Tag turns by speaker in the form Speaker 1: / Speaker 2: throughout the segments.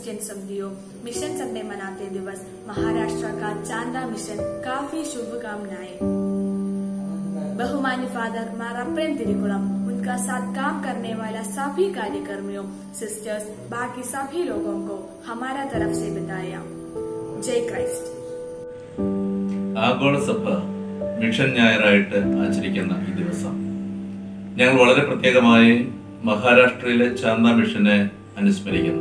Speaker 1: Christian समझियो mission Sunday मनाते दिवस महाराष्ट्र का चांदा मिशन काफी शुभकामनाएं बहुमान्य फादर मारा प्रेम तिरुकुलम उनका साथ काम करने वाला सभी कार्यकर्मियों सिस्टर्स बाकी सभी लोगों को हमारा तरफ से बताया जय क्राइस्ट
Speaker 2: ആഗോള സഭ മിഷൻ ഞായറായിട്ട് ആചരിക്കുന്ന ഈ ദിവസം ഞങ്ങൾ വളരെ പ്രത്യേകമായി മഹാരാഷ്ട്രയിലെ ചാന്ദ മിഷനെ അനുസ്മരിക്കുന്നു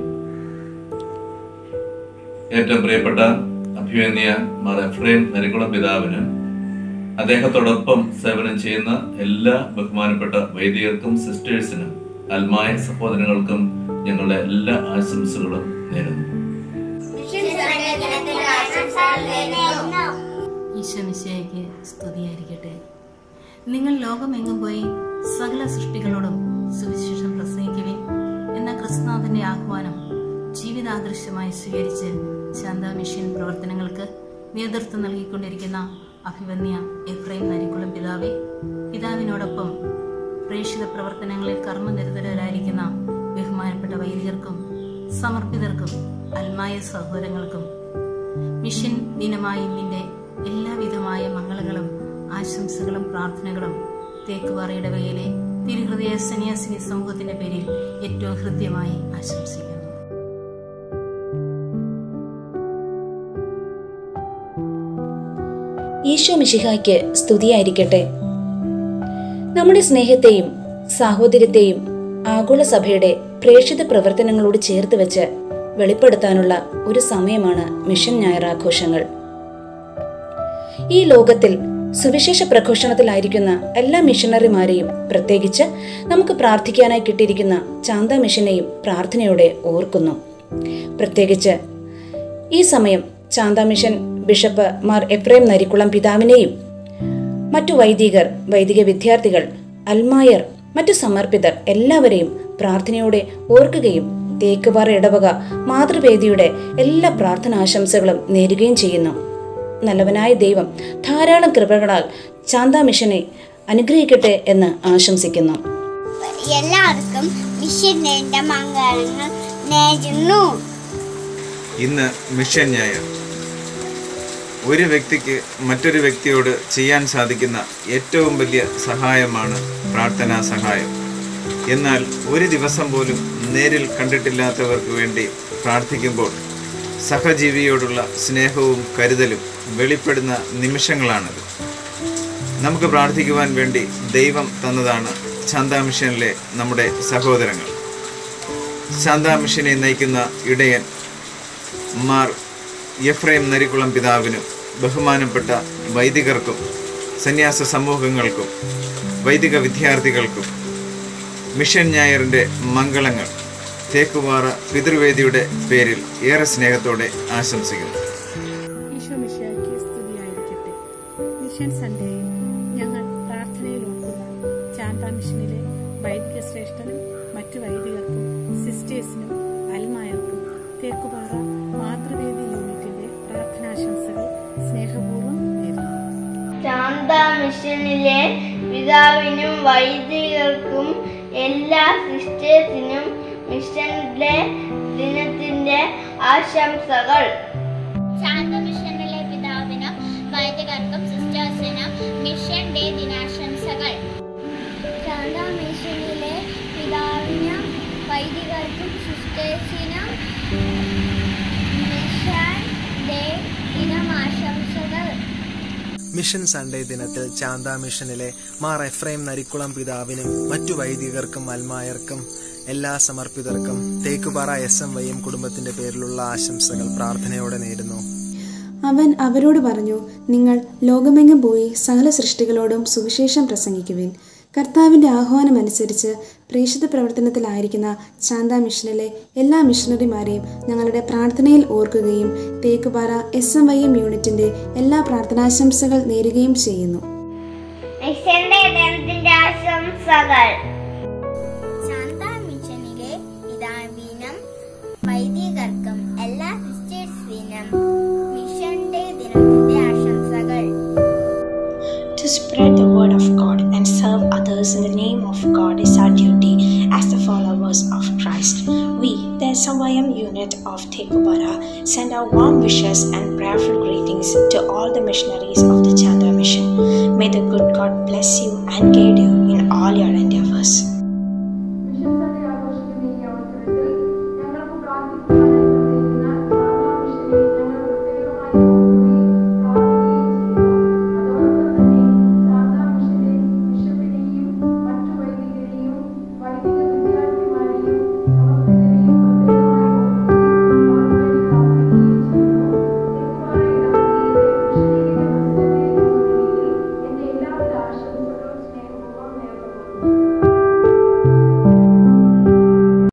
Speaker 2: ഏറ്റവും പ്രിയപ്പെട്ട അഭിമന്യ മാർ എഫ്രേം നരികുളം പിതാവിനും അദ്ദേഹത്തോടൊപ്പം സേവനം ചെയ്യുന്ന എല്ലാ ബഹുമാനപ്പെട്ട വൈദികർക്കും സിസ്റ്റേഴ്സിനും അൽമായ സഹോദരങ്ങൾക്കും ഞങ്ങളുടെ എല്ലാ ആശംസകളും നേരുന്നു
Speaker 3: ഈശോമിശിയായിക്ക് സ്തുതിയായിരിക്കട്ടെ നിങ്ങൾ ലോകമെങ്ങും പോയി സകല സൃഷ്ടികളോടും സുവിശേഷം പ്രസംഗിക്കുവിൻ എന്ന ക്രിസ്തുനാഥന്റെ ആഹ്വാനം ജീവിതാദൃശ്യമായി സ്വീകരിച്ച് ശാന്ത മിഷൻ പ്രവർത്തനങ്ങൾക്ക് നേതൃത്വം നൽകിക്കൊണ്ടിരിക്കുന്ന അഭിവന്യ എഫ്രൈം നരിക്കുളം പിതാവെ പിതാവിനോടൊപ്പം പ്രേക്ഷിത പ്രവർത്തനങ്ങളിൽ കർമ്മനിരതരായിരിക്കുന്ന ബഹുമാനപ്പെട്ട വൈദികർക്കും സമർപ്പിതർക്കും അൽമായ സഹോദരങ്ങൾക്കും മിഷൻ ദിനമായ ഇന്നിന്റെ എല്ലാവിധമായ മംഗളങ്ങളും ആശംസകളും പ്രാർത്ഥനകളും തേക്കുപാറ ഇടവകയിലെ തിരുഹൃദയ സന്യാസിനി സമൂഹത്തിന്റെ പേരിൽ ഏറ്റവും ഹൃദ്യമായി ആശംസിക്കുന്നു
Speaker 4: ഈശോ മിശിഹായ്ക്ക് സ്തുതിയായിരിക്കട്ടെ നമ്മുടെ സ്നേഹത്തെയും സാഹോദര്യത്തെയും ആഗോള സഭയുടെ പ്രേക്ഷിത പ്രവർത്തനങ്ങളോട് ചേർത്ത് വെച്ച് വെളിപ്പെടുത്താനുള്ള ഒരു സമയമാണ് മിഷൻ ഞായറാഘോഷങ്ങൾ ഈ ലോകത്തിൽ സുവിശേഷ പ്രഘോഷണത്തിലായിരിക്കുന്ന എല്ലാ മിഷണറിമാരെയും പ്രത്യേകിച്ച് നമുക്ക് പ്രാർത്ഥിക്കാനായി കിട്ടിയിരിക്കുന്ന ചാന്ത മിഷനെയും പ്രാർത്ഥനയോടെ ഓർക്കുന്നു പ്രത്യേകിച്ച് ഈ സമയം ചാന്ത മിഷൻ ബിഷപ്പ് മാർ എഫ്രേം നരിക്കുളം പിതാവിനെയും മറ്റു വൈദികർ വൈദിക വിദ്യാർത്ഥികൾ അൽമായർ മറ്റു സമർപ്പിതർ എല്ലാവരെയും പ്രാർത്ഥനയോടെ ഓർക്കുകയും തേക്കുപാറ ഇടവക മാതൃവേദിയുടെ എല്ലാ പ്രാർത്ഥനാശംസകളും നേരുകയും ചെയ്യുന്നു നല്ലവനായ ദൈവം ധാരാളം കൃപകളാൽ ചാന്ത മിഷനെ അനുഗ്രഹിക്കട്ടെ എന്ന് ആശംസിക്കുന്നു
Speaker 5: എല്ലാവർക്കും മിഷന്റെ മംഗളങ്ങൾ നേരുന്നു
Speaker 6: ഇന്ന് മിഷൻ ഞായർ ഒരു വ്യക്തിക്ക് മറ്റൊരു വ്യക്തിയോട് ചെയ്യാൻ സാധിക്കുന്ന ഏറ്റവും വലിയ സഹായമാണ് പ്രാർത്ഥനാ സഹായം എന്നാൽ ഒരു ദിവസം പോലും നേരിൽ കണ്ടിട്ടില്ലാത്തവർക്ക് വേണ്ടി പ്രാർത്ഥിക്കുമ്പോൾ സഹജീവിയോടുള്ള സ്നേഹവും കരുതലും വെളിപ്പെടുന്ന നിമിഷങ്ങളാണത് നമുക്ക് പ്രാർത്ഥിക്കുവാൻ വേണ്ടി ദൈവം തന്നതാണ് ചാന്ത മിഷനിലെ നമ്മുടെ സഹോദരങ്ങൾ ചാന്ത മിഷനെ നയിക്കുന്ന ഇടയൻ മാർ എഫ്രൈം നരിക്കുളം പിതാവിനും ബഹുമാനപ്പെട്ട വൈദികർക്കും സന്യാസ സമൂഹങ്ങൾക്കും വൈദിക വിദ്യാർത്ഥികൾക്കും മിഷൻ ഞായറിൻ്റെ മംഗളങ്ങൾ തേക്കുപാറ പിതൃവേദിയുടെ പേരിൽ ഏറെ സ്നേഹത്തോടെ ആശംസിക്കുന്നു
Speaker 7: ഈശോ മിശിഹായ്ക്ക് സ്തുതിയായിരിക്കട്ടെ മിഷൻ സൺഡേയിൽ ഞങ്ങൾ പ്രാർത്ഥനയിൽ ഓർക്കുന്ന ചാന്ത മിഷനിലെ വൈദിക ശ്രേഷ്ഠനും മറ്റു വൈദികർക്കും സിസ്റ്റേഴ്സിനും അൽമായർക്കും തേക്കുപാറ മാതൃവേദി യൂണിറ്റിന്റെ പ്രാർത്ഥനാശംസകൾ സ്നേഹപൂർവ്വം നേരുന്നു
Speaker 5: ശാന്ത മിഷനിലെ പിതാവിനും വൈദികർക്കും എല്ലാ സിസ്റ്റേഴ്സിനും മിഷന്റെ ദിനത്തിന്റെ ആശംസകൾ
Speaker 8: ശാന്ത മിഷനിലെ പിതാവിനും വൈദികർക്കും സിസ്റ്റേഴ്സിനും മിഷൻ ഡേ ദിനാശംസകൾ ശാന്ത മിഷനിലെ പിതാവിനും വൈദികർക്കും സിസ്റ്റേഴ്സിനും മിഷൻ ഡേ ദിനം ആശംസകൾ
Speaker 9: മിഷൻ സൺഡേ ദിനത്തിൽ ചാന്ത മിഷനിലെ മാർ എഫ്രൈം നരിക്കുളം പിതാവിനും മറ്റു വൈദികർക്കും അൽമായർക്കും എല്ലാ സമർപ്പിതർക്കും Thekkupara S M Y M കുടുംബത്തിന്റെ പേരിലുള്ള ആശംസകൾ പ്രാർത്ഥനയോടെ നേരുന്നു
Speaker 10: അവൻ അവരോട് പറഞ്ഞു നിങ്ങൾ ലോകമെങ്ങും പോയി സകല സൃഷ്ടികളോടും സുവിശേഷം പ്രസംഗിക്കുവിൻ കർത്താവിൻ്റെ ആഹ്വാനമനുസരിച്ച് പ്രേക്ഷിത പ്രവർത്തനത്തിലായിരിക്കുന്ന ചാന്ത മിഷനിലെ എല്ലാ മിഷണറിമാരെയും ഞങ്ങളുടെ പ്രാർത്ഥനയിൽ ഓർക്കുകയും Thekkupara S M Y M യൂണിറ്റിൻ്റെ എല്ലാ പ്രാർത്ഥനാശംസകൾ നേരുകയും ചെയ്യുന്നു
Speaker 5: മിഷന്റെ ദിനത്തിന്റെ ആശംസകൾ
Speaker 8: ശാന്ത മിഷനിലെ പിതാവിനും വൈദികർക്കും എല്ലാ സിസ്റ്റേഴ്സിനും മിഷൻ ഡേ ദിനത്തിന്റെ ആശംസകൾ
Speaker 11: to spread the word of God and serve serve others in the name of God is our duty as the followers of Christ. We, the SMYM unit of Tekubara, send our warm wishes and prayerful greetings to all the missionaries of the Chandra Mission. May the good God bless you and guide you in all your endeavors.